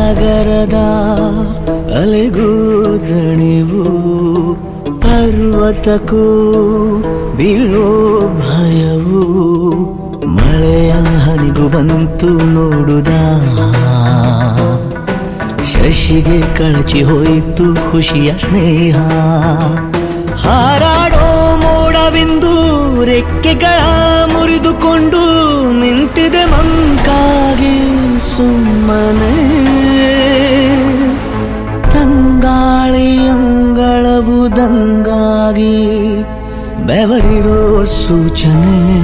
ಸಾಗರದ ಅಲೆಗೂ ದಣಿವು ಪರ್ವತಕ್ಕೂ ಬೀಳೋ ಭಯವು ಮಳೆಯ ಹನಿಗೂ ಬಂತು ನೋಡುದ ಶಶಿಗೆ ಕಳಚಿ ಹೋಯಿತು ಖುಷಿಯ ಸ್ನೇಹ ಹಾರಾಡೋ ಮೋಡವಿಂದು ರೆಕ್ಕೆಗಳ ಮುರಿದುಕೊಂಡು ನಿಂತಿದೆ ಮಂಕಾಗಿ ಸುಮ್ಮನೆ ತಂಗಾಳಿ ಅಂಗಳವು ದಂಗಾಗಿ ಬೆವರಿರೋ ಸೂಚನೆ